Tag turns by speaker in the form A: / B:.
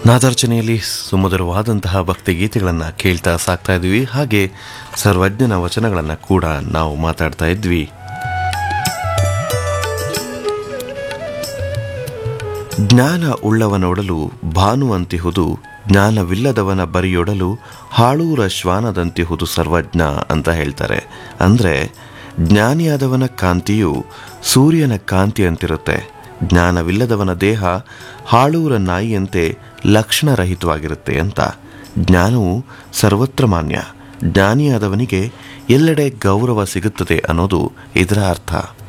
A: ನಾದಾರ್ಚನೆಯಲ್ಲಿ ಸುಮಧುರವಾದಂತಹ ಭಕ್ತಿಗೀತೆಗಳನ್ನು ಕೇಳ್ತಾ ಸಾಕ್ತಾ ಇದ್ವಿ ಹಾಗೆ ಸರ್ವಜ್ಞನ ವಚನಗಳನ್ನು ಕೂಡ ನಾವು ಮಾತಾಡ್ತಾ ಇದ್ವಿ ಜ್ಞಾನ ಉಳ್ಳವನೊಡಲು ಭಾನುವಂತಿಹುದು ಜ್ಞಾನವಿಲ್ಲದವನ ಬರಿಯೊಡಲು ಹಾಳೂರ ಶ್ವಾನದಂತಿಹುದು ಸರ್ವಜ್ಞ ಅಂತ ಹೇಳ್ತಾರೆ ಅಂದರೆ ಜ್ಞಾನಿಯಾದವನ ಕಾಂತಿಯು ಸೂರ್ಯನ ಕಾಂತಿಯಂತಿರುತ್ತೆ ಜ್ಞಾನವಿಲ್ಲದವನ ದೇಹ ಹಾಳೂರ ನಾಯಿಯಂತೆ ಲಕ್ಷಣರಹಿತವಾಗಿರುತ್ತೆ ಅಂತ ಜ್ಞಾನವು ಸರ್ವತ್ರ ಮಾನ್ಯ ಜ್ಞಾನಿಯಾದವನಿಗೆ ಎಲ್ಲೆಡೆ ಗೌರವ ಸಿಗುತ್ತದೆ ಅನ್ನೋದು ಇದರ ಅರ್ಥ